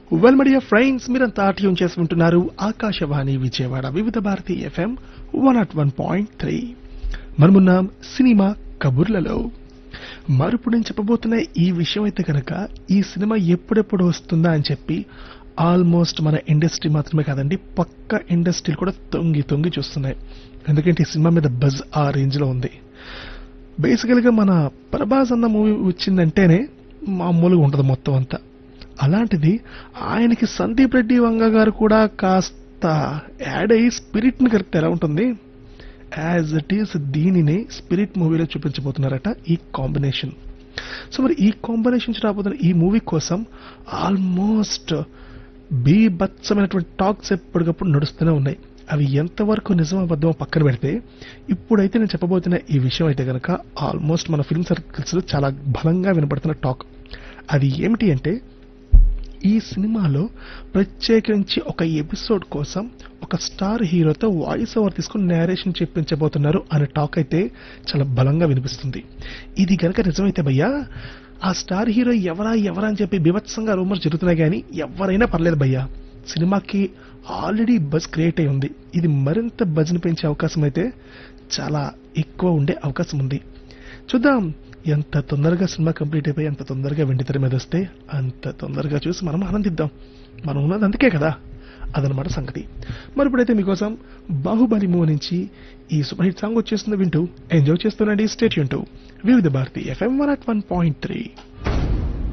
well మడియా friends మీరంతా tune చేసి ఉంటున్నారు Akashvani Vijayawada Vividh Bharati FM one naught one point three మనమున్నాం సినిమా కబుర్లలో మరుపు నేను చెప్పబోతున్న ఈ విషయం అయితే కనుక ఈ సినిమా ఎప్పుడెప్పుడు వస్తుందా అని చెప్పి ఆల్మోస్ట్ మన ఇండస్ట్రీ మాత్రమే కాదండి పక్క ఇండస్ట్రీలు కూడా తొంగి తొంగి చూస్తున్నాయి ఎందుకంటే ఈ సినిమా మీద బజ్ ఆ రేంజ్ లో ఉంది బేసికల్గా మన ప్రభాస్ అన్న మూవీ వచ్చిందంటేనే మామూలుగా ఉంటుంది మొత్తం అంతా అలాంటిది ఆయనకి సందీప్ రెడ్డి వంగ గారు కూడా కాస్త యాడ్ అయ్యి స్పిరిట్ని కలిపితే ఎలా ఉంటుంది యాజ్ ఇట్ ఈస్ దీనిని స్పిరిట్ మూవీలో చూపించబోతున్నారట ఈ కాంబినేషన్ సో మరి ఈ కాంబినేషన్ రాబోతున్న ఈ మూవీ కోసం ఆల్మోస్ట్ బీభత్సమైనటువంటి టాక్స్ ఎప్పటికప్పుడు నడుస్తూనే ఉన్నాయి అవి ఎంతవరకు నిజం అబద్ధమో పక్కన పెడితే ఇప్పుడైతే నేను చెప్పబోతున్న ఈ విషయం అయితే కనుక ఆల్మోస్ట్ మన ఫిల్మ్ సర్కిల్స్ లో చాలా బలంగా వినపడుతున్న టాక్ అది ఏమిటి అంటే ఈ సినిమాలో ప్రత్యేకించి ఒక ఎపిసోడ్ కోసం ఒక స్టార్ హీరోతో వాయిస్ ఓవర్ తీసుకుని నేరేషన్ చెప్పించబోతున్నారు అనే టాక్ అయితే చాలా బలంగా వినిపిస్తుంది ఇది గనక నిజమైతే భయ్యా ఆ స్టార్ హీరో ఎవరా ఎవరా అని చెప్పి బీభత్సంగా రూమర్స్ జరుగుతున్నాయి కానీ ఎవరైనా పర్లేదు భయ్యా సినిమాకి ఆల్రెడీ బజ్ క్రియేట్ అయి ఉంది ఇది మరింత బజ్ని పెంచే అవకాశం అయితే చాలా ఎక్కువ ఉండే అవకాశం ఉంది చూద్దాం ఎంత తొందరగా సినిమా కంప్లీట్ అయిపోయి ఎంత తొందరగా వెండితెర మీద వస్తే అంత తొందరగా చూసి మనం ఆనందిద్దాం మనం ఉన్నది అందుకే కదా అదనమాట సంగతి మరి ఇప్పుడైతే మీకోసం బాహుబలి మూవ్ నుంచి ఈ సూపర్ హిట్ సాంగ్ వచ్చేస్తుంది వింటూ enjoy చేస్తుండండి stay tune Vividh Bharati FM one at one point three